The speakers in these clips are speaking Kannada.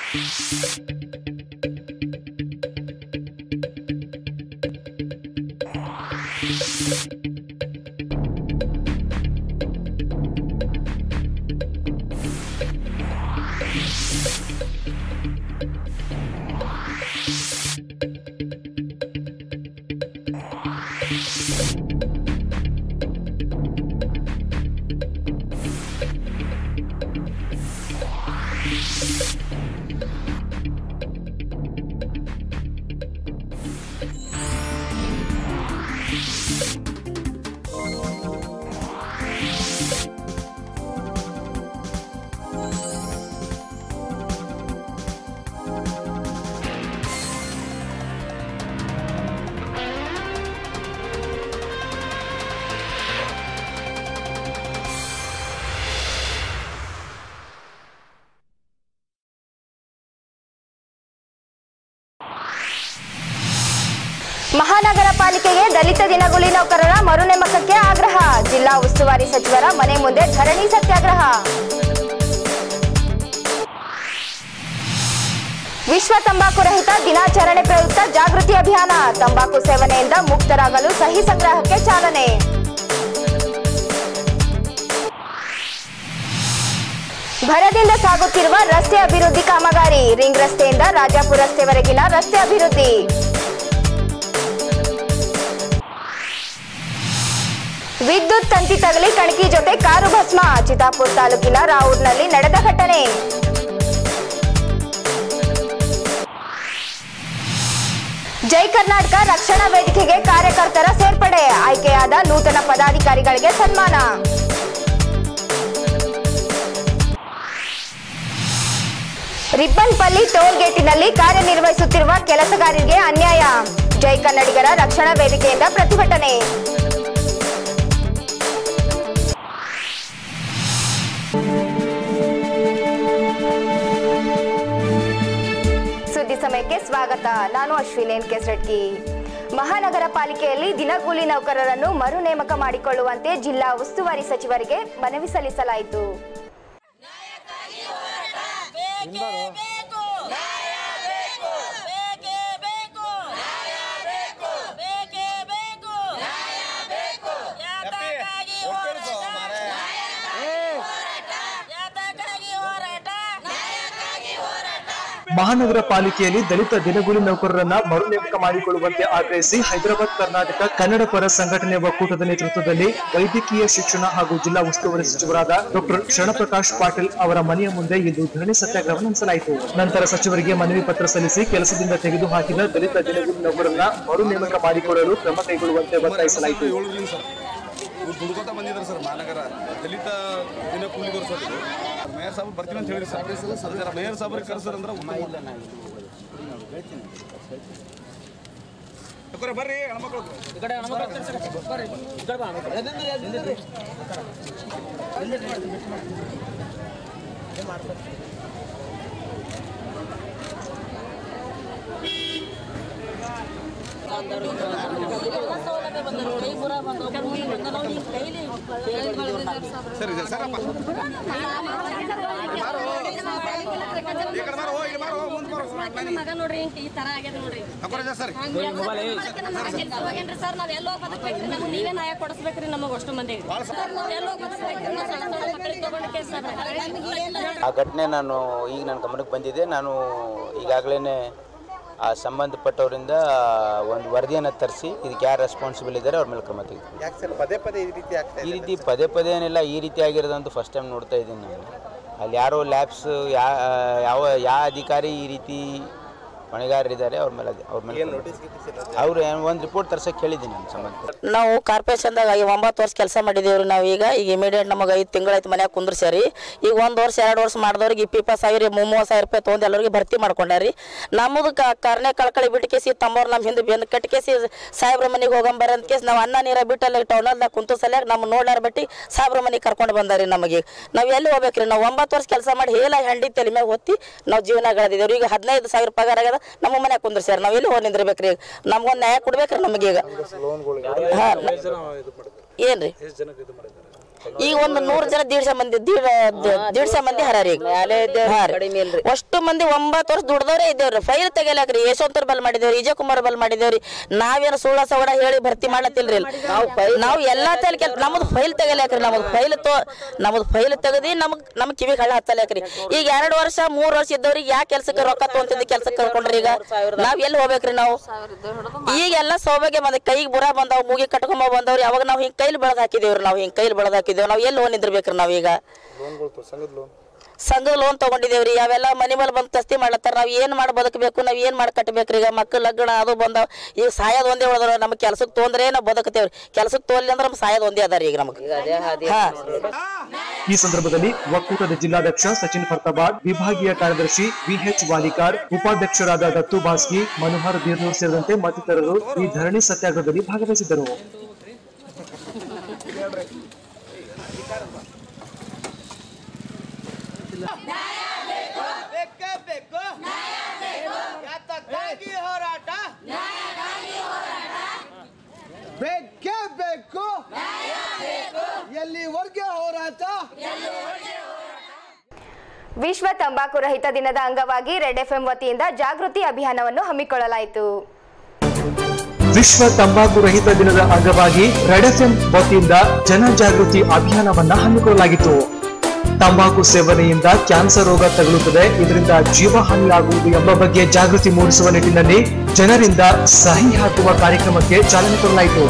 ಮಹಾನಗರ ಪಾಲಿಕೆಗೆ ದಲಿತ ದಿನಗೂಲಿ ನೌಕರರ ಮರು ನೇಮಕಕ್ಕೆ ಆಗ್ರಹ ಜಿಲ್ಲಾ ಉಸ್ತುವಾರಿ ಸಚಿವರ ಮನೆ ಮುಂದೆ ಧರಣಿ ಸತ್ಯಾಗ್ರಹ ವಿಶ್ವ ತಂಬಾಕು ರಹಿತ ದಿನಾಚರಣೆ ಪ್ರಯುಕ್ತ ಜಾಗೃತಿ ಅಭಿಯಾನ ತಂಬಾಕು ಸೇವನೆಯಿಂದ ಮುಕ್ತರಾಗಲು ಸಹಿ ಸಂಗ್ರಹಕ್ಕೆ ಚಾಲನೆ ಭರದಿಂದ ಸಾಗುತ್ತಿರುವ ರಸ್ತೆ ಅಭಿವೃದ್ಧಿ ಕಾಮಗಾರಿ ರಿಂಗ್ ರಸ್ತೆಯಿಂದ ರಾಜಾಪುರ ರಸ್ತೆವರೆಗಿನ ರಸ್ತೆ ಅಭಿವೃದ್ಧಿ ವಿದ್ಯುತ್ ತಂತಿ ತಗಲಿ ಕಣಕಿ ಜೊತೆ ಕಾರು ಭಸ್ಮ ಚಿತಾಪುರ ತಾಲೂಕಿನ ರಾವೂರ್ನಲ್ಲಿ ನಡೆದ ಘಟನೆ ಜೈ ಕರ್ನಾಟಕ ರಕ್ಷಣಾ ವೇದಿಕೆಗೆ ಕಾರ್ಯಕರ್ತರ ಸೇರ್ಪಡೆ ಆಯ್ಕೆಯಾದ ನೂತನ ಪದಾಧಿಕಾರಿಗಳಿಗೆ ಸನ್ಮಾನ ರಿಬ್ಬನ್ಪಲ್ಲಿ ಟೋಲ್ ಗೇಟಿನಲ್ಲಿ ಕಾರ್ಯನಿರ್ವಹಿಸುತ್ತಿರುವ ಕೆಲಸಗಾರರಿಗೆ ಅನ್ಯಾಯ ಜೈ ಕನ್ನಡಿಗರ ರಕ್ಷಣಾ ವೇದಿಕೆಯಿಂದ ಪ್ರತಿಭಟನೆ ಸುದ್ದಿ ಸಮಯಕ್ಕೆ ಸ್ವಾಗತ ನಾನು ಅಶ್ವಿನೇನ್ ಕೆಸರಟ್ಗಿ ಮಹಾನಗರ ಪಾಲಿಕೆಯಲ್ಲಿ ದಿನಗೂಲಿ ನೌಕರರನ್ನು ಮರು ನೇಮಕ ಮಾಡಿಕೊಳ್ಳುವಂತೆ ಜಿಲ್ಲಾ ಉಸ್ತುವಾರಿ ಸಚಿವರಿಗೆ ಮನವಿ ಸಲ್ಲಿಸಲಾಯಿತು ಬೇಕೇ ಬೇಕು ನ್ಯಾಯ ಬೇಕು ಬೇಕೇ ಬೇಕು ನ್ಯಾಯ ಬೇಕು ಬೇಕೇ ಬೇಕು ನ್ಯಾಯ ಬೇಕು ಯಾತಕ್ಕಾಗಿ ಹೋರಾಟ ಯಾತಕ್ಕಾಗಿ ಹೋರಾಟ ನ್ಯಾಯಕ್ಕಾಗಿ ಹೋರಾಟ ಮಹಾನಗರ ಪಾಲಿಕೆಯಲ್ಲಿ ದಲಿತ ದಿನಗೂಲಿ ನೌಕರರನ್ನ ಮರು ನೇಮಕ ಮಾಡಿಕೊಳ್ಳುವಂತೆ ಆಗ್ರಹಿಸಿ ಹೈದರಾಬಾದ್ ಕರ್ನಾಟಕ ಕನ್ನಡ ಪರ ಸಂಘಟನೆ ಒಕ್ಕೂಟದ ನೇತೃತ್ವದಲ್ಲಿ ವೈದ್ಯಕೀಯ ಶಿಕ್ಷಣ ಹಾಗೂ ಜಿಲ್ಲಾ ಉಸ್ತುವಾರಿ ಸಚಿವರಾದ ಡಾಕ್ಟರ್ ಶರಣಪ್ರಕಾಶ್ ಪಾಟೀಲ್ ಅವರ ಮನೆಯ ಮುಂದೆ ಇಂದು ಧರಣಿ ಸತ್ಯಾಗ್ರಹ ನಡೆಸಲಾಯಿತು ನಂತರ ಸಚಿವರಿಗೆ ಮನವಿ ಪತ್ರ ಸಲ್ಲಿಸಿ ಕೆಲಸದಿಂದ ತೆಗೆದುಹಾಕಿದ ದಲಿತ ದಿನಗೂಲಿ ನೌಕರರನ್ನ ಮರು ನೇಮಕ ಮಾಡಿಕೊಳ್ಳಲು ಕ್ರಮ ಕೈಗೊಳ್ಳುವಂತೆ ಒತ್ತಾಯಿಸಲಾಯಿತು ಏಳರಿಂದ ಸರ್ ಇವ್ರು ದುಡ್ಕೋತಾ ಬಂದಿದ್ದಾರೆ ಸರ್ ಮಹಾನಗರ ದಲಿತ ದಿನ ಕೂಲಿಗರು ಸರ್ ಇವ್ರು. ಮೇಯರ್ ಸಾಹೇಬ್ ಬರ್ತೀನಿ ಅಂತ ಹೇಳಿ ಸರ್ ಅದರ ಮೇಯರ್ ಸಾಹೇಬ್ರಿಗೆ ಕರೆಸರ್ ಅಂದ್ರೆ ಉತ್ತಮ. ಅಕ್ಕೋರೆ ಬರ್ರಿ ಹೆಣ್ಮಕ್ಳು ಸರಿ ಸರ್ ಸರಪ್ಪ ಈ ಕಡೆ ಬಾರೋ ಇಲ್ಲಿ ಬಾರೋ ಮುಂದೆ ಬಾರೋ ಮಗ ನೋಡ್ರಿ ಹಿಂಗ್ ಈ ತರ ಆಗ್ಯದ ನೋಡ್ರಿ ಅಕ್ಕೋರೆ ಸರ್ ಹೋಗೇನ್ರಿ ಸರ್ ನಾವ್ ಎಲ್ಲೋ ಬದುಕ್ಬೇಕ್ರಿ ನಮ್ಗೆ ನೀವೇ ನ್ಯಾಯ ಕೊಡಿಸ್ಬೇಕ್ರಿ ನಮಗ್ ಅಷ್ಟು ಮಂದಿ ಸರ್ ನಾವ್ ಎಲ್ಲೋ ಬದುಕ್ಬೇಕ್ರಿ ನಾವ್ ಸಣ್ಣ ಸಣ್ಣ ಮಕ್ಳಿಗೆ ತಗೊಂಡು ಕೇಸ್ ಸರ್ ಆ ಘಟನೆ ನಾನು ಈಗ ನನ್ನ ಗಮನಕ್ಕೆ ಬಂದಿದೆ ನಾನು ಈಗಾಗಲೇ ಆ ಸಂಬಂಧಪಟ್ಟವರಿಂದ ಒಂದು ವರದಿಯನ್ನು ತರಿಸಿ ಇದಕ್ಕೆ ಯಾರು ರೆಸ್ಪಾನ್ಸಿಬಲ್ ಇದ್ದಾರೆ ಅವ್ರ ಮೇಲೆ ಕ್ರಮ ತೆಗೆದು ಯಾಕೆ ಸರ್ ಪದೇ ಪದೇ ಈ ರೀತಿ ಆಗ್ತಾ ಈ ರೀತಿ ಪದೇ ಪದೇ ಏನಿಲ್ಲ ಈ ರೀತಿ ಆಗಿರೋದಂತೂ ಫಸ್ಟ್ ಟೈಮ್ ನೋಡ್ತಾ ಇದ್ದೀನಿ ನಾನು ಅಲ್ಲಿ ಯಾರೋ ಲ್ಯಾಬ್ಸ್ ಯಾ ಯಾವ ಯಾವ ಅಧಿಕಾರಿ ಈ ರೀತಿ ಹೊಣೆಗಾರರಿದ್ದಾರೆ ಅವ್ರ ಮೇಲೆ ಅದೇ- ಅವ್ರ ಮೇಲೆ ನೋಟಿಸ್ ಗಿಟಿಸ್ ಇಲ್ಲ ಅವರು ಒಂದು ರಿಪೋರ್ಟ್ ತರ್ಸಕ್ಕೆ ಹೇಳಿದ್ದೀನಿ ನಾನು ಸಂಬಂಧಪಟ್ಟ ನಾವು ಕಾರ್ಪೊರೇಷನ್ದಾಗ ಈ ಒಂಬತ್ತು ವರ್ಷ ಕೆಲಸ ಮಾಡಿದೇವ್ರಿ ನಾವು ಈಗ ಈಗ ಇಮಿಡಿಯೇಟ್ ನಮಗೆ ಐದು ತಿಂಗಳಾಯ್ತು ಮನ್ಯಾಗ ಕುಂದ್ರಸ್ಯಾರಿ ಈಗ ಒಂದು ವರ್ಷ ಎರಡು ವರ್ಷ ಮಾಡಿದವ್ರಿಗೆ ಇಪ್ಪ ಇಪ್ಪತ್ತು ಸಾವಿರ ಮೂವತ್ತು ಸಾವಿರ ರೂಪಾಯಿ ತೊಗೊಂಡು ಎಲ್ಲರಿಗೆ ಭರ್ತಿ ಮಾಡ್ಕೊಂಡಾರಿ ನಮ್ಮದು ಕಾರನೇ ಕಳ್ಕಳಿ ಬಿಟ್ಟು ಕೇಸಿ ತಮ್ಮವ್ರು ನಮ್ಮ ಹಿಂದೆ ಬೆಂದು ಕಟ್ಟಿ ಕೇಸಿ ಸಾಹೇಬ್ರ ಮನೆಗೆ ಹೋಗಂಬರ ಅಂತ ಕೇಸಿ ನಾವು ಅನ್ನ ನೀರ ಬಿಟ್ಟು ಅಲ್ಲಿ ಟೌನಲ್ದಾಗ ಕುಂತು ಸಲ್ಯಾಗ ನಮ್ಮ ನೋಡ್ಲಾರ ಬಟ್ಟಿ ಸಾಹೇಬ್ರ ಮನೆಗೆ ಕರ್ಕೊಂಡು ಬಂದಾರಿ ನಮಗೆ ನಾವು ಎಲ್ಲಿ ಹೋಗ್ಬೇಕ್ರಿ ನಾವು ಒಂಬತ್ತು ವರ್ಷ ಕೆಲಸ ಮಾಡಿ ಹೇಲ ಹೆಂಡಿ ತಲೆ ಮ್ಯಾಗ ಹೊತ್ತಿ ನಾವು ಜೀವನ ಗಳದಿದ್ದೇವ್ರಿ ಈಗ ಹದಿನೈದು ಸಾವಿರ ಪಗಾರ ಆಗ್ಯದ ನಮ್ಮ ಮನ್ಯಾಗ ಕುಂದ್ರಸ್ಯಾರ ನಾವು ಎಲ್ಲಿ ಹೋಗಿ ನಿಂದಿರ್ಬೇಕ್ರಿ ಈಗ ನಮ್ಗೊಂದು ನ್ಯಾಯ ಕೊಡ್ಬೇಕ್ರಿ ನಮಗೀಗ ಹಾಂ ಏನ್ರಿ ಈಗ ಒಂದು ನೂರು ಜನ ದೀಡ್ಸ ಮಂದಿ ದೀಡ್ ದೀಡ್ಸ ಮಂದಿ ಹರಾರಿ ಈಗ ಹಾ ರೀ. ಅಷ್ಟು ಮಂದಿ ಒಂಬತ್ತು ವರ್ಷ ದುಡ್ದವ್ರೆ ಇದ್ದೇವ್ರಿ ಫೈಲ್ ತೆಗಿಲಾಕ್ರಿ ಯಶವಂತರ ಬಲ್ ಮಾಡಿದೇವ್ರಿ ವಿಜಯ್ ಕುಮಾರ್ ಬಲ್ ಮಾಡಿದೇವ್ರಿ ನಾವೇನು ಸುಳ್ಳ ಸವಡ ಹೇಳಿ ಭರ್ತಿ ಮಾಡತ್ತಿಲ್ರಿ ನಾವು ಎಲ್ಲಾ ತಲೆ ಕೆಲ್ ನಮ್ದು ಫೈಲ್ ತೆಗಿಲಾಕ್ರಿ ನಮ್ದು ಫೈಲ್ ತೋ ನಮ್ದು ಫೈಲ್ ತೆಗದಿ ನಮಗ್ ನಮ್ ಕಿವಿಗೆ ಹಳ್ಳ ಹತ್ತಲಾಕ್ರಿ ಈಗ ಎರಡು ವರ್ಷ ಮೂರ್ ವರ್ಷ ಇದ್ದವ್ರಿಗೆ ಯಾಕೆ ಕೆಲ್ಸಕ್ಕೆ ರೊಕ್ಕ ತೊಗೊಂತಿದ್ದ ಕೆಲ್ಸಕ್ಕೆ ಕರ್ಕೊಂಡ್ರಿ ಈಗ ನಾವ್ ಎಲ್ಲಿ ಹೋಗ್ಬೇಕ್ರಿ ನಾವು ಈಗ ಎಲ್ಲ ಸೌಭಾಗ್ಯ ಬಂದ ಕೈಗೆ ಬುರ ಬಂದಾವ್ ಮೂಗಿ ಕಟ್ಕೊಂಬ ಬಂದವ್ರಿ ಅವಾಗ ನಾವು ಹಿಂಗ್ ಕೈಲಿ ಬೆಳೆದ್ ಹಾಕಿದೇವ್ರಿ ನಾವು ಹಿಂಗ್ ಕೈಲಿ ಬೆಳೆದ್ ಹಾಕಿದೇವ್ ನಾವ್ ಎಲ್ಲಿ ಲೋನ್ ನಿಂದಿರ್ಬೇಕ್ರಿ ನಾವೀಗ ಸಂಘದ ಲೋನ್ ತಗೊಂಡಿದೇವ್ರಿ ಅವೆಲ್ಲ ಮನೆ ಮೇಲೆ ಬಂದು ತಸ್ತಿ ಮಾಡ್ಲತ್ತಾರ ನಾವ್ ಏನ್ ಮಾಡಿ ಬದುಕಬೇಕು ನಾವ್ ಏನ್ ಮಾಡಿ ಕಟ್ಟಬೇಕ್ರಿ ಈಗ ಮಕ್ಕಳ ಲಗ್ನ ಅದು ಬಂದಾವ್ ಈಗ ಸಾಯದ್ ಒಂದೇ ಉಳ್ದ್ರ ನಮ್ಗೆ ಕೆಲ್ಸಕ್ಕೆ ತೊಂದ್ರೆ ನಾವ್ ಬದುಕತೇವ್ರಿ ಕೆಲ್ಸಕ್ಕೆ ತೋಲಿ ಅಂದ್ರೆ ನಮ್ಗೆ ಸಾಯದ್ ಒಂದೇ ಅದಾರಿ ಈಗ ನಮ್ಗೆ ಹಾ ಈ ಸಂದರ್ಭದಲ್ಲಿ ಒಕ್ಕೂಟದ ಜಿಲ್ಲಾಧ್ಯಕ್ಷ ಸಚಿನ್ ಫರ್ತಾಬಾದ್ ವಿಭಾಗೀಯ ಕಾರ್ಯದರ್ಶಿ ವಿಎಚ್ ವಾಲಿಕಾರ್ ಉಪಾಧ್ಯಕ್ಷರಾದ ದತ್ತು ಬಾಸ್ಕಿ ಮನೋಹರ್ ಬೀರ್ನೂರ್ ಸೇರಿದಂತೆ ಮತ್ತಿತರರು ಈ ಧರಣಿ ಸತ್ಯಾಗ್ರಹದಲ್ಲಿ ಭಾಗವಹಿಸಿದ್ದರು ಬೇಕೇ ಬೇಕು ಯಾತಕ್ಕಾಗಿ ಹೋರಾಟ ಬೇಕೇ ಬೇಕು ಎಲ್ಲಿವರೆಗೆ ಹೋರಾಟ ವಿಶ್ವ ತಂಬಾಕು ರಹಿತ ದಿನದ ಅಂಗವಾಗಿ ರೆಡ್ ಎಫ್ಎಂ ವತಿಯಿಂದ ಜಾಗೃತಿ ಅಭಿಯಾನವನ್ನು ಹಮ್ಮಿಕೊಳ್ಳಲಾಯಿತು ವಿಶ್ವ ತಂಬಾಕು ರಹಿತ ದಿನದ ಅಂಗವಾಗಿ ರೆಡ್ ಎಫ್ಎಂ ವತಿಯಿಂದ ಜನಜಾಗೃತಿ ಅಭಿಯಾನವನ್ನ ಹಮ್ಮಿಕೊಳ್ಳಲಾಗಿತ್ತು ತಂಬಾಕು ಸೇವನೆಯಿಂದ ಕ್ಯಾನ್ಸರ್ ರೋಗ ತಗುಲುತ್ತದೆ ಇದರಿಂದ ಜೀವಹಾನಿಯಾಗುವುದು ಎಂಬ ಬಗ್ಗೆ ಜಾಗೃತಿ ಮೂಡಿಸುವ ನಿಟ್ಟಿನಲ್ಲಿ ಜನರಿಂದ ಸಹಿ ಹಾಕುವ ಕಾರ್ಯಕ್ರಮಕ್ಕೆ ಚಾಲನೆ ಕೊಡಲಾಯಿತು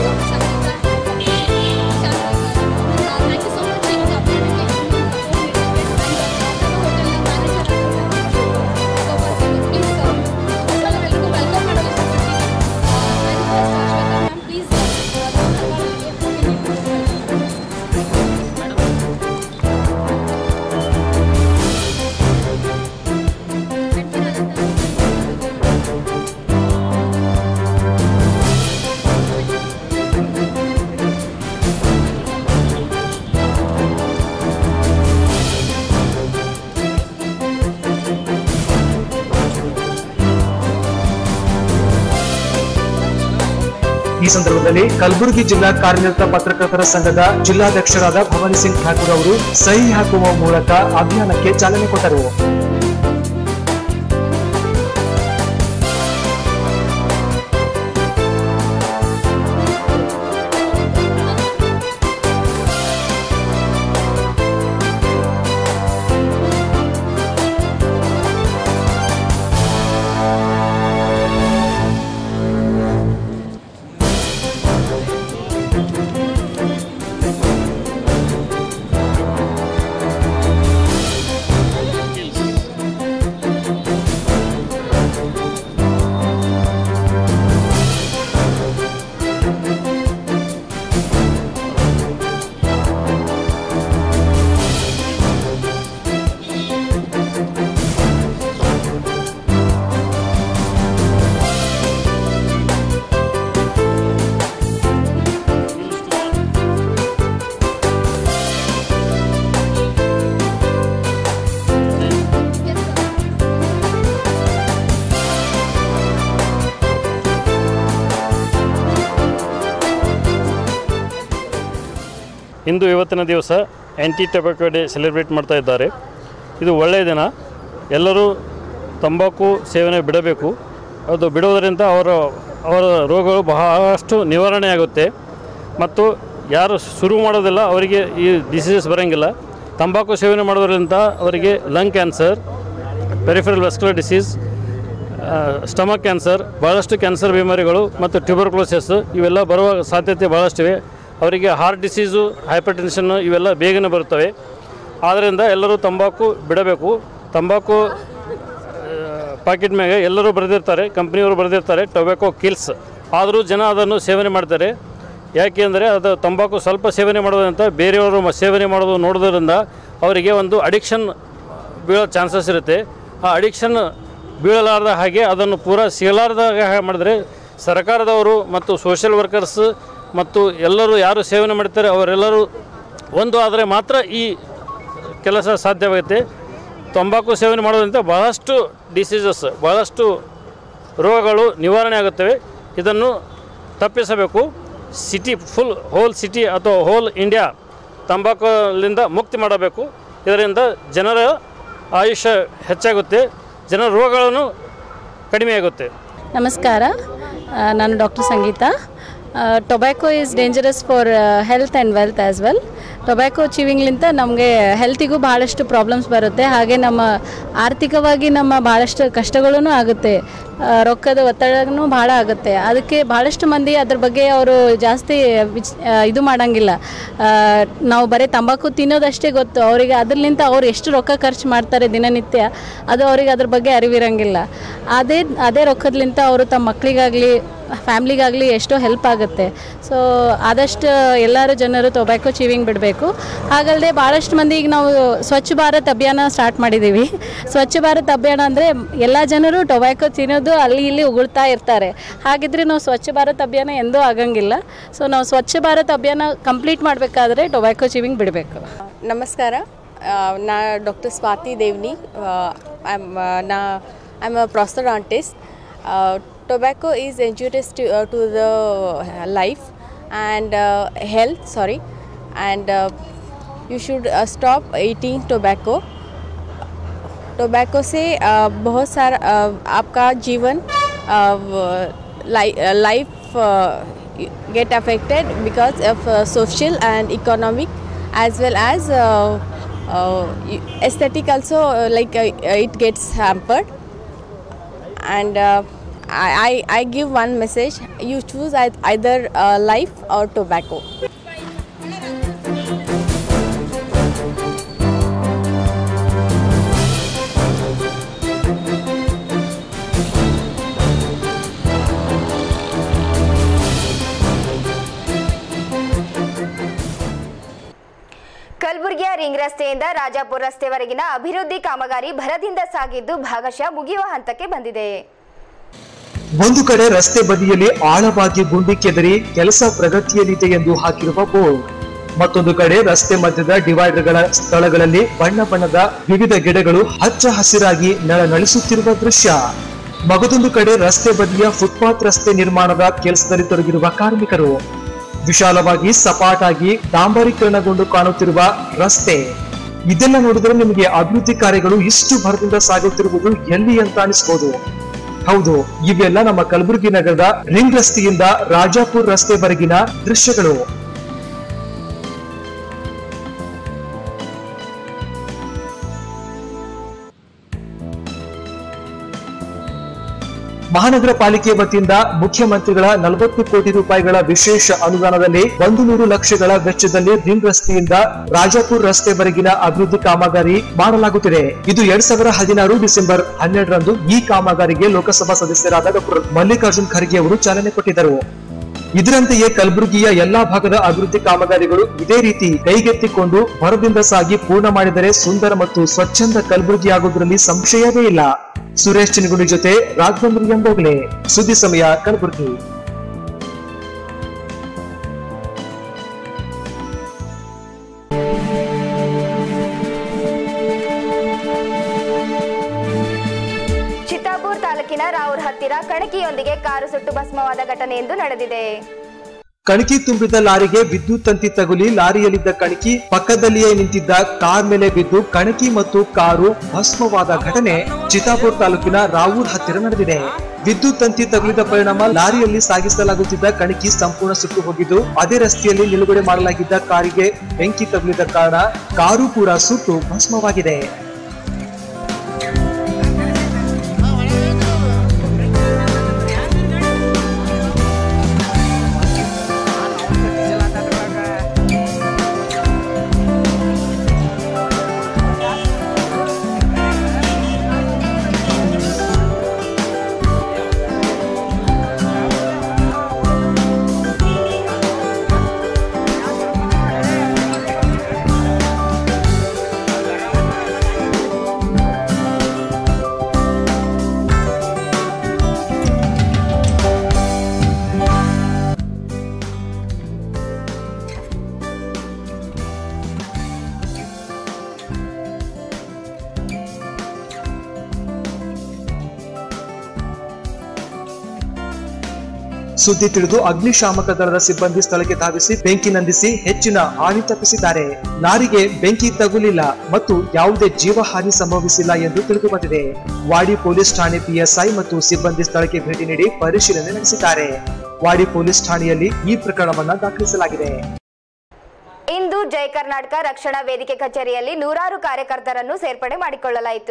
ಈ ಸಂದರ್ಭದಲ್ಲಿ ಕಲಬುರಗಿ ಜಿಲ್ಲಾ ಕಾರ್ಯನಿರತ ಪತ್ರಕರ್ತರ ಸಂಘದ ಜಿಲ್ಲಾಧ್ಯಕ್ಷರಾದ ಭವಾನಿ ಸಿಂಗ್ ಠಾಕೂರ್ ಅವರು ಸಹಿ ಹಾಕುವ ಮೂಲಕ ಅಭಿಯಾನಕ್ಕೆ ಚಾಲನೆ ಕೊಟ್ಟರು ಇಂದು ಇವತ್ತಿನ ದಿವಸ ಆ್ಯಂಟಿ ಟೊಬ್ಯಾಕೋ ಡೇ ಸೆಲೆಬ್ರೇಟ್ ಮಾಡ್ತಾ ಇದ್ದಾರೆ ಇದು ಒಳ್ಳೆಯ ದಿನ ಎಲ್ಲರೂ ತಂಬಾಕು ಸೇವನೆ ಬಿಡಬೇಕು ಅದು ಬಿಡುವುದರಿಂದ ಅವರ ಅವರ ರೋಗಗಳು ಬಹಳಷ್ಟು ನಿವಾರಣೆ ಆಗುತ್ತೆ ಮತ್ತು ಯಾರು ಶುರು ಮಾಡೋದಿಲ್ಲ ಅವರಿಗೆ ಈ ಡಿಸೀಸಸ್ ಬರೋಂಗಿಲ್ಲ ತಂಬಾಕು ಸೇವನೆ ಮಾಡೋದ್ರಿಂದ ಅವರಿಗೆ lung cancer peripheral vascular disease stomach cancer ಭಾಳಷ್ಟು ಕ್ಯಾನ್ಸರ್ ಬಿಮಾರಿಗಳು ಮತ್ತು ಟ್ಯೂಬರ್ಕ್ಲೋಸಿಸ್ ಇವೆಲ್ಲ ಬರುವ ಸಾಧ್ಯತೆ ಭಾಳಷ್ಟಿವೆ ಅವರಿಗೆ ಹಾರ್ಟ್ ಡಿಸೀಸು ಹೈಪರ್ ಟೆನ್ಷನ್ನು ಇವೆಲ್ಲ ಬೇಗನೆ ಬರುತ್ತವೆ ಆದ್ದರಿಂದ ಎಲ್ಲರೂ ತಂಬಾಕು ಬಿಡಬೇಕು ತಂಬಾಕು ಪಾಕೆಟ್ ಮ್ಯಾಗೆ ಎಲ್ಲರೂ ಬರೆದಿರ್ತಾರೆ ಕಂಪ್ನಿಯವರು ಬರೆದಿರ್ತಾರೆ ಟೊಬ್ಯಾಕೋ ಕಿಲ್ಸ್ ಆದರೂ ಜನ ಅದನ್ನು ಸೇವನೆ ಮಾಡ್ತಾರೆ ಯಾಕೆ ಅಂದರೆ ಅದು ತಂಬಾಕು ಸ್ವಲ್ಪ ಸೇವನೆ ಮಾಡೋದ್ರಿಂದ ಬೇರೆಯವರು ಮ- ಸೇವನೆ ಮಾಡೋದು ನೋಡೋದ್ರಿಂದ ಅವರಿಗೆ ಒಂದು ಅಡಿಕ್ಷನ್ ಬೀಳೋ ಚಾನ್ಸಸ್ ಇರುತ್ತೆ ಆ ಅಡಿಕ್ಷನ್ ಬೀಳಲಾರ್ದ ಹಾಗೆ ಅದನ್ನು ಪೂರ ಸಿಗಲಾರ್ದಾಗ ಹಾಗೆ ಮಾಡಿದ್ರೆ ಸರ್ಕಾರದವರು ಮತ್ತು ಸೋಷಿಯಲ್ ವರ್ಕರ್ಸ್ ಮತ್ತು ಎಲ್ಲರೂ ಯಾರು ಸೇವನೆ ಮಾಡ್ತಾರೆ ಅವರೆಲ್ಲರೂ ಒಂದು ಆದರೆ ಮಾತ್ರ ಈ ಕೆಲಸ ಸಾಧ್ಯವಾಗುತ್ತೆ ತಂಬಾಕು ಸೇವನೆ ಮಾಡೋದ್ರಿಂದ ಬಹಳಷ್ಟು ಡಿಸೀಸಸ್ ಬಹಳಷ್ಟು ರೋಗಗಳು ನಿವಾರಣೆ ಆಗುತ್ತವೆ ಇದನ್ನು ತಪ್ಪಿಸಬೇಕು ಸಿಟಿ ಫುಲ್ ಹೋಲ್ ಸಿಟಿ ಅಥವಾ ಹೋಲ್ ಇಂಡಿಯಾ ತಂಬಾಕುಲಿಂದ ಮುಕ್ತಿ ಮಾಡಬೇಕು ಇದರಿಂದ ಜನರ ಆಯುಷ್ಯ ಹೆಚ್ಚಾಗುತ್ತೆ ಜನರ ರೋಗಗಳನ್ನು ಕಡಿಮೆಯಾಗುತ್ತೆ ನಮಸ್ಕಾರ ಆ, ನಾನು doctor Sangeeta tobacco is dangerous for health and wealth as well tobacco ಚೀವಿಂಗ್ಲಿಂತ ನಮಗೆ ಹೆಲ್ತಿಗೂ ಭಾಳಷ್ಟು ಪ್ರಾಬ್ಲಮ್ಸ್ ಬರುತ್ತೆ ಹಾಗೆ ನಮ್ಮ ಆರ್ಥಿಕವಾಗಿ ನಮ್ಮ ಭಾಳಷ್ಟು ಕಷ್ಟಗಳೂ ಆಗುತ್ತೆ ಆ, ರೊಕ್ಕದ ಒತ್ತಡನೂ ಭಾಳ ಆಗುತ್ತೆ ಅದಕ್ಕೆ ಭಾಳಷ್ಟು ಮಂದಿ ಅದ್ರ ಬಗ್ಗೆ ಅವರು ಜಾಸ್ತಿ ವಿಚ್ ಆ, ಇದು ಮಾಡೋಂಗಿಲ್ಲ ಆ, ನಾವು ಬರೀ ತಂಬಾಕು ತಿನ್ನೋದಷ್ಟೇ ಗೊತ್ತು ಅವರಿಗೆ ಅದರ್ಲಿಂತ ಅವ್ರು ಎಷ್ಟು ರೊಕ್ಕ ಖರ್ಚು ಮಾಡ್ತಾರೆ ದಿನನಿತ್ಯ ಅದು ಅವ್ರಿಗೆ ಅದ್ರ ಬಗ್ಗೆ ಅರಿವಿರಂಗಿಲ್ಲ ಅದೇ ಅದೇ ರೊಕ್ಕದ್ಲಿಂತ ಅವರು ತಮ್ಮ ಮಕ್ಕಳಿಗಾಗಲಿ ಫ್ಯಾಮ್ಲಿಗಾಗಲಿ ಎಷ್ಟೋ ಹೆಲ್ಪ್ ಆಗುತ್ತೆ ಸೊ ಆದಷ್ಟು ಎಲ್ಲರೂ ಜನರು ಟೊಬ್ಯಾಕೊ ಚೀವಿಂಗ್ ಬಿಡಬೇಕು ಹಾಗಲ್ಲದೆ ಭಾಳಷ್ಟು ಮಂದಿ ಈಗ ನಾವು ಸ್ವಚ್ಛ ಭಾರತ್ ಅಭಿಯಾನ ಸ್ಟಾರ್ಟ್ ಮಾಡಿದ್ದೀವಿ ಸ್ವಚ್ಛ ಭಾರತ್ ಅಭಿಯಾನ ಅಂದರೆ ಎಲ್ಲ ಜನರು ಟೊಬ್ಯಾಕೊ ತಿನ್ನೋದು ಅಲ್ಲಿ ಇಲ್ಲಿ ಉಗುಳ್ತಾ ಇರ್ತಾರೆ ಹಾಗಿದ್ರೆ ನಾವು ಸ್ವಚ್ಛ ಭಾರತ್ ಅಭಿಯಾನ ಎಂದೂ ಆಗಂಗಿಲ್ಲ ಸೊ ನಾವು ಸ್ವಚ್ಛ ಭಾರತ್ ಅಭಿಯಾನ ಕಂಪ್ಲೀಟ್ ಮಾಡಬೇಕಾದ್ರೆ ಟೊಬ್ಯಾಕೊ ಚೀವಿಂಗ್ ಬಿಡಬೇಕು ನಮಸ್ಕಾರ ಆ, ನಾ ಡಾಕ್ಟರ್ ಸ್ವಾತಿ ದೇವ್ನಿ ನಾ I am a prosthodontist tobacco is injurious to to the life and health sorry and you should stop eating tobacco tobacco से अ, बहुत सारा अ, आपका जीवन life get affected because of uh, social and economic as well as uh, uh, aesthetic also uh, like uh, it gets hampered and uh, I, I, I give one message you choose ei- either uh, life or tobacco ಕಲಬುರಗಿಯ ರಿಂಗ್ ರಸ್ತೆಯಿಂದ ರಾಜಾಪುರ ರಸ್ತೆವರೆಗಿನ ಅಭಿವೃದ್ಧಿ ಕಾಮಗಾರಿ ಭರದಿಂದ ಸಾಗಿದ್ದು ಭಾಗಶಃ ಮುಗಿಯುವ ಹಂತಕ್ಕೆ ಬಂದಿದೆ ಒಂದು ಕಡೆ ರಸ್ತೆ ಬದಿಯಲ್ಲಿ ಆಳವಾಗಿ ಗುಂಡಿ ಕೆದರಿ ಕೆಲಸ ಪ್ರಗತಿಯಲ್ಲಿದೆ ಎಂದು ಹಾಕಿರುವ ಬೋರ್ಡ್ ಮತ್ತೊಂದು ಕಡೆ ರಸ್ತೆ ಮಧ್ಯದ ಡಿವೈಡರ್ಗಳ ಸ್ಥಳಗಳಲ್ಲಿ ಬಣ್ಣ ಬಣ್ಣದ ವಿವಿಧ ಗಿಡಗಳು ಹಚ್ಚ ಹಸಿರಾಗಿ ನಳನಳಿಸುತ್ತಿರುವ ದೃಶ್ಯ ಮಗದೊಂದು ಕಡೆ ರಸ್ತೆ ಬದಿಯ ಫುಟ್ಪಾತ್ ರಸ್ತೆ ನಿರ್ಮಾಣದ ಕೆಲಸದಲ್ಲಿ ತೊಡಗಿರುವ ಕಾರ್ಮಿಕರು ವಿಶಾಲವಾಗಿ ಸಪಾಟಾಗಿ ಡಾಂಬರೀಕರಣಗೊಂಡು ಕಾಣುತ್ತಿರುವ ರಸ್ತೆ ಇದೆಲ್ಲ ನೋಡಿದರೆ ನಿಮಗೆ ಅಭಿವೃದ್ಧಿ ಕಾರ್ಯಗಳು ಇಷ್ಟು ಭರದಿಂದ ಸಾಗುತ್ತಿರುವುದು ಎಲ್ಲಿ ಅಂತ ಅನಿಸ್ಬೋದು ಹೌದು ಇವೆಲ್ಲ ನಮ್ಮ ಕಲಬುರಗಿ ನಗರದ ರಿಂಗ್ ರಸ್ತೆಯಿಂದ ರಾಜಾಪುರ್ ರಸ್ತೆವರೆಗಿನ ದೃಶ್ಯಗಳು ಮಹಾನಗರ ಪಾಲಿಕೆ ವತಿಯಿಂದ ಮುಖ್ಯಮಂತ್ರಿಗಳ ನಲವತ್ತು ಕೋಟಿ ರೂಪಾಯಿಗಳ ವಿಶೇಷ ಅನುದಾನದಲ್ಲಿ ಒಂದು ನೂರು ಲಕ್ಷಗಳ ವೆಚ್ಚದಲ್ಲಿ ರಿಂಗ್ ರಸ್ತೆಯಿಂದ ರಾಜಾಪುರ್ ರಸ್ತೆವರೆಗಿನ ಅಭಿವೃದ್ಧಿ ಕಾಮಗಾರಿ ಮಾಡಲಾಗುತ್ತಿದೆ ಇದು ಎರಡ್ ಸಾವಿರ ಹದಿನಾರು ಡಿಸೆಂಬರ್ ಹನ್ನೆರಡರಂದು ಈ ಕಾಮಗಾರಿಗೆ ಲೋಕಸಭಾ ಸದಸ್ಯರಾದ ಡಾಕ್ಟರ್ ಮಲ್ಲಿಕಾರ್ಜುನ್ ಖರ್ಗೆ ಅವರು ಚಾಲನೆ ಕೊಟ್ಟಿದ್ದರು ಇದರಂತೆಯೇ ಕಲಬುರಗಿಯ ಎಲ್ಲಾ ಭಾಗದ ಅಭಿವೃದ್ಧಿ ಕಾಮಗಾರಿಗಳು ಇದೇ ರೀತಿ ಕೈಗೆತ್ತಿಕೊಂಡು ಭರದಿಂದ ಸಾಗಿ ಪೂರ್ಣ ಮಾಡಿದರೆ ಸುಂದರ ಮತ್ತು ಸ್ವಚ್ಛಂದ ಕಲಬುರಗಿ ಆಗುವುದರಲ್ಲಿ ಸಂಶಯವೇ ಇಲ್ಲ ಸುರೇಶ್ ಚಿನಗುಡಿ ಜೊತೆ ರಾಘವೇಂದ್ರ ಎಂಬೋಗ್ಲೆ ಸುದ್ದಿ ಸಮಯ ಕಲಬುರಗಿ ಚಿತ್ತಾಪುರ್ ತಾಲೂಕಿನ ರಾವೂರ್ ಹತ್ತಿರ ಕಣಕಿಯೊಂದಿಗೆ ಕಾರು ಸುಟ್ಟು ಭಸ್ಮವಾದ ಘಟನೆಯೊಂದು ನಡೆದಿದೆ ಕಣಕಿ ತುಂಬಿದ ಲಾರಿಗೆ ವಿದ್ಯುತ್ ತಂತಿ ತಗುಲಿ ಲಾರಿಯಲ್ಲಿದ್ದ ಕಣಕಿ ಪಕ್ಕದಲ್ಲಿಯೇ ನಿಂತಿದ್ದ ಕಾರ್ ಮೇಲೆ ಬಿದ್ದು ಕಣಕಿ ಮತ್ತು ಕಾರು ಭಸ್ಮವಾದ ಘಟನೆ ಚಿತ್ತಾಪುರ್ ತಾಲೂಕಿನ ರಾವೂರ್ ಹತ್ತಿರ ನಡೆದಿದೆ ವಿದ್ಯುತ್ ತಂತಿ ತಗುಲಿದ ಪರಿಣಾಮ ಲಾರಿಯಲ್ಲಿ ಸಾಗಿಸಲಾಗುತ್ತಿದ್ದ ಕಣಕಿ ಸಂಪೂರ್ಣ ಸುಟ್ಟು ಹೋಗಿದ್ದು ಅದೇ ರಸ್ತೆಯಲ್ಲಿ ನಿಲುಗಡೆ ಮಾಡಲಾಗಿದ್ದ ಕಾರಿಗೆ ಬೆಂಕಿ ತಗುಲಿದ ಕಾರಣ ಕಾರು ಕೂಡ ಸುಟ್ಟು ಭಸ್ಮವಾಗಿದೆ ಸುದ್ದಿ ತಿಳಿದು ಅಗ್ನಿಶಾಮಕ ದಳದ ಸಿಬ್ಬಂದಿ ಸ್ಥಳಕ್ಕೆ ಧಾವಿಸಿ ಬೆಂಕಿ ನಂದಿಸಿ ಹೆಚ್ಚಿನ ಹಾನಿ ತಪ್ಪಿಸಿದ್ದಾರೆ ನಾರಿಗೆ ಬೆಂಕಿ ತಗುಲಿಲ್ಲ ಮತ್ತು ಯಾವುದೇ ಜೀವಹಾನಿ ಸಂಭವಿಸಿಲ್ಲ ಎಂದು ತಿಳಿದು ಬಂದಿದೆ ವಾಡಿ ಪೊಲೀಸ್ ಠಾಣೆ ಪಿಎಸ್ಐ ಮತ್ತು ಸಿಬ್ಬಂದಿ ಸ್ಥಳಕ್ಕೆ ಭೇಟಿ ನೀಡಿ ಪರಿಶೀಲನೆ ನಡೆಸಿದ್ದಾರೆ ವಾಡಿ ಪೊಲೀಸ್ ಠಾಣೆಯಲ್ಲಿ ಈ ಪ್ರಕರಣವನ್ನ ದಾಖಲಿಸಲಾಗಿದೆ ಇಂದು ಜೈ ಕರ್ನಾಟಕ ರಕ್ಷಣಾ ವೇದಿಕೆ ಕಚೇರಿಯಲ್ಲಿ ನೂರಾರು ಕಾರ್ಯಕರ್ತರನ್ನು ಸೇರ್ಪಡೆ ಮಾಡಿಕೊಳ್ಳಲಾಯಿತು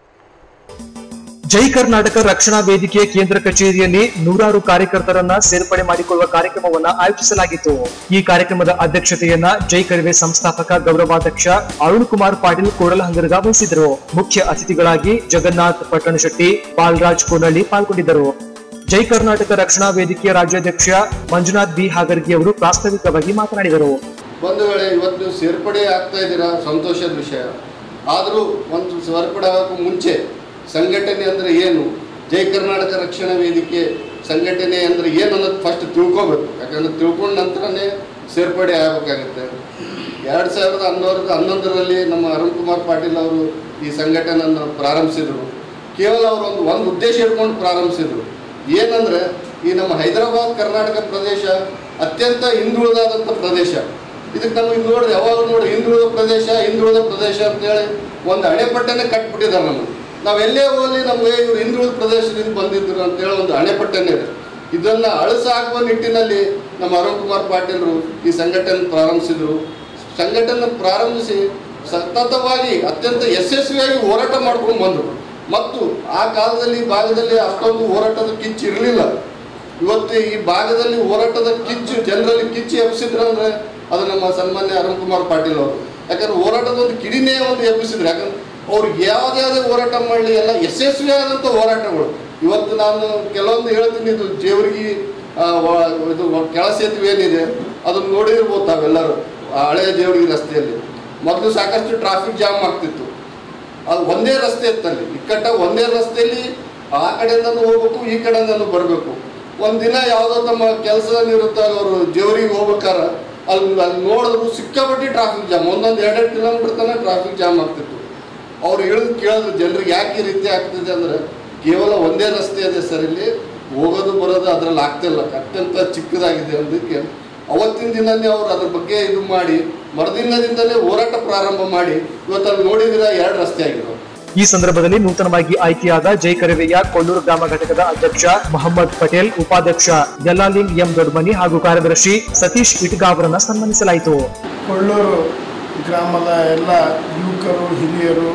ಜೈ ಕರ್ನಾಟಕ ರಕ್ಷಣಾ ವೇದಿಕೆಯ ಕೇಂದ್ರ ಕಚೇರಿಯಲ್ಲಿ ನೂರಾರು ಕಾರ್ಯಕರ್ತರನ್ನ ಸೇರ್ಪಡೆ ಮಾಡಿಕೊಳ್ಳುವ ಕಾರ್ಯಕ್ರಮವನ್ನ ಆಯೋಜಿಸಲಾಗಿತ್ತು ಈ ಕಾರ್ಯಕ್ರಮದ ಅಧ್ಯಕ್ಷತೆಯನ್ನ ಜೈ ಕರಿವೆ ಸಂಸ್ಥಾಪಕ ಗೌರವಾಧ್ಯಕ್ಷ ಅರುಣ್ ಕುಮಾರ್ ಪಾಟೀಲ್ ಕೋಡಲಹಂಗರ್ಗ ವಹಿಸಿದರು ಮುಖ್ಯ ಅತಿಥಿಗಳಾಗಿ ಜಗನ್ನಾಥ್ ಪಟ್ಟಣಶೆಟ್ಟಿ ಬಾಲರಾಜ್ ಕೋನಳ್ಳಿ ಪಾಲ್ಗೊಂಡಿದ್ದರು ಜೈ ಕರ್ನಾಟಕ ರಕ್ಷಣಾ ವೇದಿಕೆಯ ರಾಜ್ಯಾಧ್ಯಕ್ಷ ಮಂಜುನಾಥ್ ಬಿ ಹಾಗರ್ಗಿ ಅವರು ಪ್ರಾಸ್ತಾವಿಕವಾಗಿ ಮಾತನಾಡಿದರು ಒಂದು ವೇಳೆ ಇವತ್ತು ನೀವು ಸೇರ್ಪಡೆ ಆಗ್ತಾ ಇದ್ದೀರಾ ಸಂತೋಷದ ವಿಷಯ ಆದರೂ ಒಂದು ಸೇರ್ಪಡೆ ಆಗೋಕ್ಕೂ ಮುಂಚೆ ಸಂಘಟನೆ ಅಂದರೆ ಏನು ಜೈ ಕರ್ನಾಟಕ ರಕ್ಷಣಾ ವೇದಿಕೆ ಸಂಘಟನೆ ಅಂದರೆ ಏನು ಅನ್ನೋದು ಫಸ್ಟ್ ತಿಳ್ಕೊಬೇಕು ಯಾಕಂದ್ರೆ ತಿಳ್ಕೊಂಡ ನಂತರನೇ ಸೇರ್ಪಡೆ ಆಗಬೇಕಾಗುತ್ತೆ ಎರಡು ಸಾವಿರದ ಹನ್ನೊಂದು ಹನ್ನೊಂದರಲ್ಲಿ ನಮ್ಮ ಅರುಣ್ ಕುಮಾರ್ ಪಾಟೀಲ್ ಅವರು ಈ ಸಂಘಟನೆಯನ್ನು ಪ್ರಾರಂಭಿಸಿದರು ಕೇವಲ ಅವರು ಒಂದು ಒಂದು ಉದ್ದೇಶ ಇಟ್ಕೊಂಡು ಪ್ರಾರಂಭಿಸಿದರು ಏನಂದರೆ ಈ ನಮ್ಮ ಹೈದರಾಬಾದ್ ಕರ್ನಾಟಕ ಪ್ರದೇಶ ಅತ್ಯಂತ ಹಿಂದುಳಿದಾದಂಥ ಪ್ರದೇಶ ಇದಕ್ಕೆ ನಮಗೆ ನೋಡ್ರಿ ಯಾವಾಗ ನೋಡಿ ಹಿಂದುಳಿದ ಪ್ರದೇಶ ಹಿಂದುಳಿದ ಪ್ರದೇಶ ಅಂತೇಳಿ ಒಂದು ಅಣೆಪಟ್ಟೆನೇ ಕಟ್ಬಿಟ್ಟಿದ್ದಾರೆ ನಮಗೆ ನಾವು ಎಲ್ಲೇ ಹೋಗಲಿ ನಮಗೆ ಇವರು ಹಿಂದುಳಿದ ಪ್ರದೇಶದಿಂದ ಬಂದಿದ್ರು ಅಂತೇಳಿ ಒಂದು ಅಣೆಪಟ್ಟೆನೇ ಇದೆ ಇದನ್ನು ಅಳಿಸಾಕುವ ನಿಟ್ಟಿನಲ್ಲಿ ನಮ್ಮ ಅರುಣ್ ಕುಮಾರ್ ಪಾಟೀಲರು ಈ ಸಂಘಟನೆ ಪ್ರಾರಂಭಿಸಿದರು ಸಂಘಟನೆ ಪ್ರಾರಂಭಿಸಿ ಸತತವಾಗಿ ಅತ್ಯಂತ ಯಶಸ್ವಿಯಾಗಿ ಹೋರಾಟ ಮಾಡ್ಕೊಂಡು ಬಂದರು ಮತ್ತು ಆ ಕಾಲದಲ್ಲಿ ಈ ಭಾಗದಲ್ಲಿ ಅಷ್ಟೊಂದು ಹೋರಾಟದ ಕಿಚ್ಚು ಇರಲಿಲ್ಲ ಇವತ್ತು ಈ ಭಾಗದಲ್ಲಿ ಹೋರಾಟದ ಕಿಚ್ಚು ಜನರಲ್ಲಿ ಕಿಚ್ಚು ಎಬ್ಬಿಸಿದ್ರಂದ್ರೆ ಅದು ನಮ್ಮ ಸನ್ಮಾನ್ಯ ಅರುಣ್ ಕುಮಾರ್ ಪಾಟೀಲ್ ಅವರು ಯಾಕಂದ್ರೆ ಹೋರಾಟದ ಒಂದು ಕಿಡಿನೇ ಒಂದು ಎಬ್ಬಿಸಿದ್ರು ಯಾಕಂದ್ರೆ ಅವ್ರಿಗೆ ಯಾವುದೇ ಯಾವುದೇ ಹೋರಾಟ ಮಾಡಲಿ ಎಲ್ಲ ಯಶಸ್ವಿಯಾದಂಥ ಹೋರಾಟಗಳು ಇವತ್ತು ನಾನು ಕೆಲವೊಂದು ಹೇಳ್ತೀನಿ ಇದು ಜೇವರ್ಗಿ ಆ, ವ- ಇದು ವ- ಕೆಳ ಸೇತುವೆ ಏನಿದೆ ಅದನ್ನು ನೋಡಿರ್ಬೋದು ತಾವೆಲ್ಲರೂ ಆ ಹಳೆಯ ಜೇವರ್ಗಿ ರಸ್ತೆಯಲ್ಲಿ ಮೊದಲು ಸಾಕಷ್ಟು ಟ್ರಾಫಿಕ್ ಜಾಮ್ ಆಗ್ತಿತ್ತು ಅದು ಒಂದೇ ರಸ್ತೆ ಇತ್ತಲ್ಲಿ ಇಕ್ಕಟ್ಟ ಒಂದೇ ರಸ್ತೆಯಲ್ಲಿ ಆ ಕಡೆಯಿಂದನೂ ಹೋಗ್ಬೇಕು ಈ ಕಡೆಯಿಂದನೂ ಬರಬೇಕು ಒಂದಿನ ಯಾವುದೋ ತಮ್ಮ ಕೆಲಸದ ನಿವೃತ್ತ ಅವರು ಜೇವರಿಗೆ ಹೋಗ್ಬೇಕಾರ ಅಲ್ಲಿ ಅಲ್ಲಿ ನೋಡಿದ್ರು ಸಿಕ್ಕಾಪಟ್ಟಿ ಟ್ರಾಫಿಕ್ ಜಾಮ್ ಒಂದೊಂದು ಎರಡೆರಡು ಕಿಲೋಮೀಟರ್ ತನಕ ಟ್ರಾಫಿಕ್ ಜಾಮ್ ಆಗ್ತಿತ್ತು ಅವ್ರು ಇಳಿದು ಕೇಳಿದ್ರು ಜನರಿಗೆ ಯಾಕೆ ಈ ರೀತಿ ಆಗ್ತಿದೆ ಅಂದರೆ ಕೇವಲ ಒಂದೇ ರಸ್ತೆ ಇದೆ ಸರ್ ಇಲ್ಲಿ ಹೋಗೋದು ಬರೋದು ಅದರಲ್ಲಿ ಆಗ್ತಿಲ್ಲ ಅತ್ಯಂತ ಚಿಕ್ಕದಾಗಿದೆ ಅದಕ್ಕೆ ಅವತ್ತಿನ ದಿನನೇ ಅವ್ರು ಅದ್ರ ಬಗ್ಗೆ ಇದು ಮಾಡಿ ಮರುದಿನದಿಂದಲೇ ಹೋರಾಟ ಪ್ರಾರಂಭ ಮಾಡಿ ಇವತ್ತು ಅಲ್ಲಿ ನೋಡಿದಿರ ಎರಡು ರಸ್ತೆ ಆಗಿರೋ ಈ ಸಂದರ್ಭದಲ್ಲಿ ನೂತನವಾಗಿ ಆಯ್ಕೆಯಾದ ಜೈ ಕರಿವೆಯ ಕೊಳ್ಳೂರು ಗ್ರಾಮ ಘಟಕದ ಅಧ್ಯಕ್ಷ ಮೊಹಮ್ಮದ್ ಪಟೇಲ್ ಉಪಾಧ್ಯಕ್ಷ ಯಲ್ಲಾಲಿಂಗ್ ಎಂ ದೊಡ್ಮನಿ ಹಾಗೂ ಕಾರ್ಯದರ್ಶಿ ಸತೀಶ್ ಇಟ್ಗಾ ಅವರನ್ನ ಸನ್ಮಾನಿಸಲಾಯಿತು ಕೊಳ್ಳೂರು ಗ್ರಾಮದ ಎಲ್ಲ ಯುವಕರು ಹಿರಿಯರು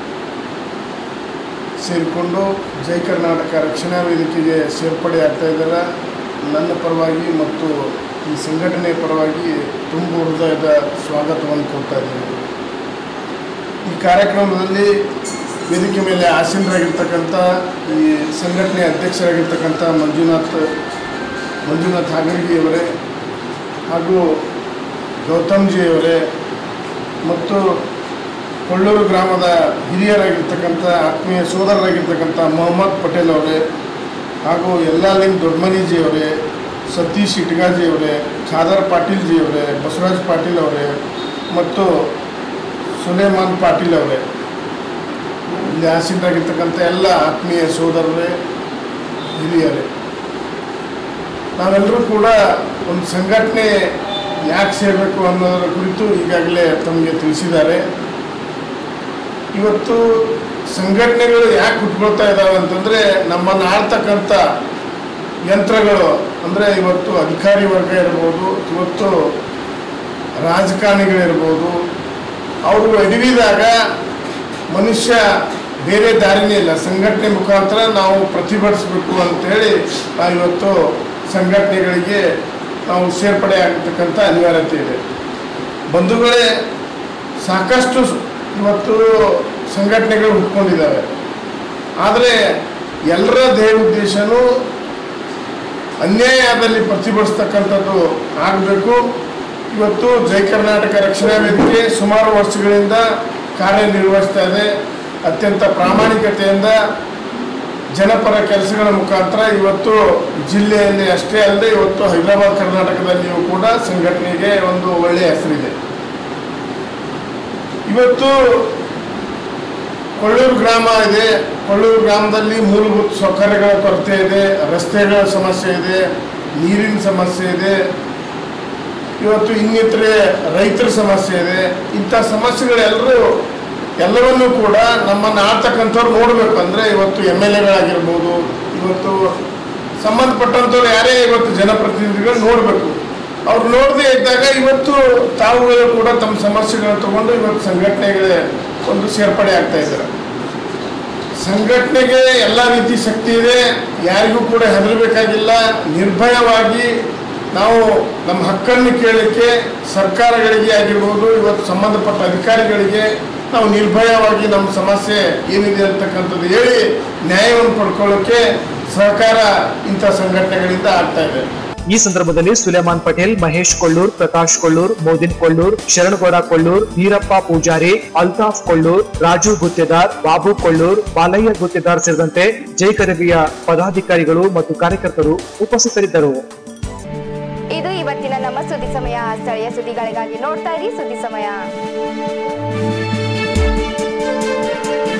ಸೇರಿಕೊಂಡು ಜೈ ಕರ್ನಾಟಕ ರಕ್ಷಣಾ ವೇದಿಕೆಗೆ ಸೇರ್ಪಡೆ ಆಗ್ತಾ ಇದ್ದಾರೆ ನನ್ನ ಪರವಾಗಿ ಮತ್ತು ಈ ಸಂಘಟನೆ ಪರವಾಗಿ ತುಂಬ ಹೃದಯದ ಸ್ವಾಗತವನ್ನು ಕೊಡ್ತಾ ಇದ್ದೀನಿ ಈ ಕಾರ್ಯಕ್ರಮದಲ್ಲಿ ವೇದಿಕೆ ಮೇಲೆ ಆಸೀನರಾಗಿರ್ತಕ್ಕಂಥ ಈ ಸಂಘಟನೆ ಅಧ್ಯಕ್ಷರಾಗಿರ್ತಕ್ಕಂಥ ಮಂಜುನಾಥ್ ಮಂಜುನಾಥ್ ಹಾಗರ್ಗಿಯವರೇ ಹಾಗೂ ಗೌತಮ್ಜಿಯವರೇ ಮತ್ತು ಕೊಳ್ಳೂರು ಗ್ರಾಮದ ಹಿರಿಯರಾಗಿರ್ತಕ್ಕಂಥ ಆತ್ಮೀಯ ಸೋದರರಾಗಿರ್ತಕ್ಕಂಥ ಮೊಹಮ್ಮದ್ ಪಟೇಲ್ ಅವರೇ ಹಾಗೂ ಯಲ್ಲಾಲಿಂಗ್ ದೊಡ್ಮನಿಜಿಯವರೇ ಸತೀಶ್ ಇಟ್ಗಾಜಿಯವರೇ ಖಾದರ್ ಪಾಟೀಲ್ಜಿಯವರೇ ಬಸವರಾಜ್ ಪಾಟೀಲ್ ಅವರೇ ಮತ್ತು ಸುಲೇಮಾನ್ ಪಾಟೀಲ್ ಅವರೇ ಇಲ್ಲಿ ಆಸೀನರಾಗಿರ್ತಕ್ಕಂಥ ಎಲ್ಲ ಆತ್ಮೀಯ ಸೋದರರೇ ಹಿರಿಯರೇ ನಾವೆಲ್ಲರೂ ಕೂಡ ಒಂದು ಸಂಘಟನೆ ಯಾಕೆ ಸೇರಬೇಕು ಅನ್ನೋದರ ಕುರಿತು ಈಗಾಗಲೇ ತಮಗೆ ತಿಳಿಸಿದ್ದಾರೆ ಇವತ್ತು ಸಂಘಟನೆಗಳು ಯಾಕೆ ಹುಟ್ಕೊಳ್ತಾ ಇದ್ದಾವೆ ಅಂತಂದರೆ ನಮ್ಮನ್ನು ಆಳ್ತಕ್ಕಂಥ ಯಂತ್ರಗಳು ಅಂದರೆ ಇವತ್ತು ಅಧಿಕಾರಿ ವರ್ಗ ಇರ್ಬೋದು ಇವತ್ತು ರಾಜಕಾರಣಿಗಳಿರ್ಬೋದು ಅವರು ಎಡವಿದಾಗ ಮನುಷ್ಯ ಬೇರೆ ದಾರಿನೇ ಇಲ್ಲ ಸಂಘಟನೆ ಮುಖಾಂತರ ನಾವು ಪ್ರತಿಭಟಿಸಬೇಕು ಅಂತೇಳಿ ನಾವು ಇವತ್ತು ಸಂಘಟನೆಗಳಿಗೆ ನಾವು ಸೇರ್ಪಡೆ ಆಗತಕ್ಕಂಥ ಅನಿವಾರ್ಯತೆ ಇದೆ ಬಂಧುಗಳೇ ಸಾಕಷ್ಟು ಇವತ್ತು ಸಂಘಟನೆಗಳು ಹುಟ್ಕೊಂಡಿದ್ದಾವೆ ಆದರೆ ಎಲ್ಲರ ಧ್ಯೇಯ ಉದ್ದೇಶನೂ ಅನ್ಯಾಯದಲ್ಲಿ ಪ್ರತಿಭಟಿಸ್ತಕ್ಕಂಥದ್ದು ಆಗಬೇಕು ಇವತ್ತು ಜೈ ಕರ್ನಾಟಕ ರಕ್ಷಣಾ ವೇದಿಕೆ ಸುಮಾರು ವರ್ಷಗಳಿಂದ ಕಾರ್ಯನಿರ್ವಹಿಸ್ತಾ ಇದೆ ಅತ್ಯಂತ ಪ್ರಾಮಾಣಿಕತೆಯಿಂದ ಜನಪರ ಕೆಲಸಗಳ ಮುಖಾಂತರ ಇವತ್ತು ಜಿಲ್ಲೆಯಲ್ಲಿ ಅಷ್ಟೇ ಅಲ್ಲದೆ ಇವತ್ತು ಹೈದರಾಬಾದ್ ಕರ್ನಾಟಕದಲ್ಲಿಯೂ ಕೂಡ ಸಂಘಟನೆಗೆ ಒಂದು ಒಳ್ಳೆಯ ಹೆಸರಿದೆ ಇವತ್ತು ಕೊಳ್ಳೂರು ಗ್ರಾಮ ಇದೆ ಕೊಳ್ಳೂರು ಗ್ರಾಮದಲ್ಲಿ ಮೂಲಭೂತ ಸೌಕರ್ಯಗಳ ಕೊರತೆ ಇದೆ ರಸ್ತೆಗಳ ಸಮಸ್ಯೆ ಇದೆ ನೀರಿನ ಸಮಸ್ಯೆ ಇದೆ ಇವತ್ತು ಇನ್ನಿತರೆ ರೈತರ ಸಮಸ್ಯೆ ಇದೆ ಇಂಥ ಸಮಸ್ಯೆಗಳೆಲ್ಲರೂ ಎಲ್ಲವನ್ನೂ ಕೂಡ ನಮ್ಮನ್ನು ಆಡ್ತಕ್ಕಂಥವ್ರು ನೋಡಬೇಕು ಅಂದರೆ ಇವತ್ತು ಎಮ್ ಎಲ್ ಎಗಳಾಗಿರ್ಬೋದು ಇವತ್ತು ಸಂಬಂಧಪಟ್ಟಂಥವ್ರು ಯಾರೇ ಇವತ್ತು ಜನಪ್ರತಿನಿಧಿಗಳು ನೋಡಬೇಕು ಅವ್ರು ನೋಡದೇ ಇದ್ದಾಗ ಇವತ್ತು ತಾವುಗಳು ಕೂಡ ತಮ್ಮ ಸಮಸ್ಯೆಗಳನ್ನು ತಗೊಂಡು ಇವತ್ತು ಸಂಘಟನೆಗಳೇ ಒಂದು ಸೇರ್ಪಡೆ ಆಗ್ತಾ ಇದ್ದಾರೆ ಸಂಘಟನೆಗೆ ಎಲ್ಲ ರೀತಿ ಶಕ್ತಿ ಇದೆ ಯಾರಿಗೂ ಕೂಡ ಹೆದರಬೇಕಾಗಿಲ್ಲ ನಿರ್ಭಯವಾಗಿ ನಾವು ನಮ್ಮ ಹಕ್ಕನ್ನು ಕೇಳಲಿಕ್ಕೆ ಸರ್ಕಾರಗಳಿಗೆ ಆಗಿರ್ಬೋದು ಇವತ್ತು ಸಂಬಂಧಪಟ್ಟ ಅಧಿಕಾರಿಗಳಿಗೆ ನಾವು ನಿರ್ಭಯವಾಗಿ ನಮ್ಮ ಸಮಸ್ಯೆ ಏನಿದೆ ಅಂತಕ್ಕಂಥದ್ದು ಹೇಳಿ ನ್ಯಾಯವನ್ನು ಪಡ್ಕೊಳ್ಳೋಕ್ಕೆ ಸಹಕಾರ ಇಂಥ ಸಂಘಟನೆಗಳಿಂದ ಆಗ್ತಾ ಇದೆ ಈ ಸಂದರ್ಭದಲ್ಲಿ ಸುಲೇಮಾನ್ ಪಟೇಲ್ ಮಹೇಶ್ ಕೊಳ್ಳೂರ್ ಪ್ರಕಾಶ್ ಕೊಳ್ಳೂರ್ ಮೋದಿನ್ ಕೊಳ್ಳೂರ್ ಶರಣಗೌಡ ಕೊಳ್ಳೂರ್ ವೀರಪ್ಪ ಪೂಜಾರಿ ಅಲ್ತಾಫ್ ಕೊಳ್ಳೂರ್ ರಾಜು ಗುತ್ತೇದಾರ್ ಬಾಬು ಕೊಳ್ಳೂರ್ ಬಾಲಯ್ಯ ಗುತ್ತೇದಾರ್ ಸೇರಿದಂತೆ ಜೈ ಕರವಿಯ ಪದಾಧಿಕಾರಿಗಳು ಮತ್ತು ಕಾರ್ಯಕರ್ತರು ಉಪಸ್ಥಿತರಿದ್ದರು ಇದು ಇವತ್ತಿನ ನಮ್ಮ ಸುದ್ದಿ ಸಮಯ ಸ್ಥಳೀಯ ಸುದ್ದಿಗಳಿಗಾಗಿ ನೋಡ್ತಾ ಇರಿ ಸುದ್ದಿ ಸಮಯ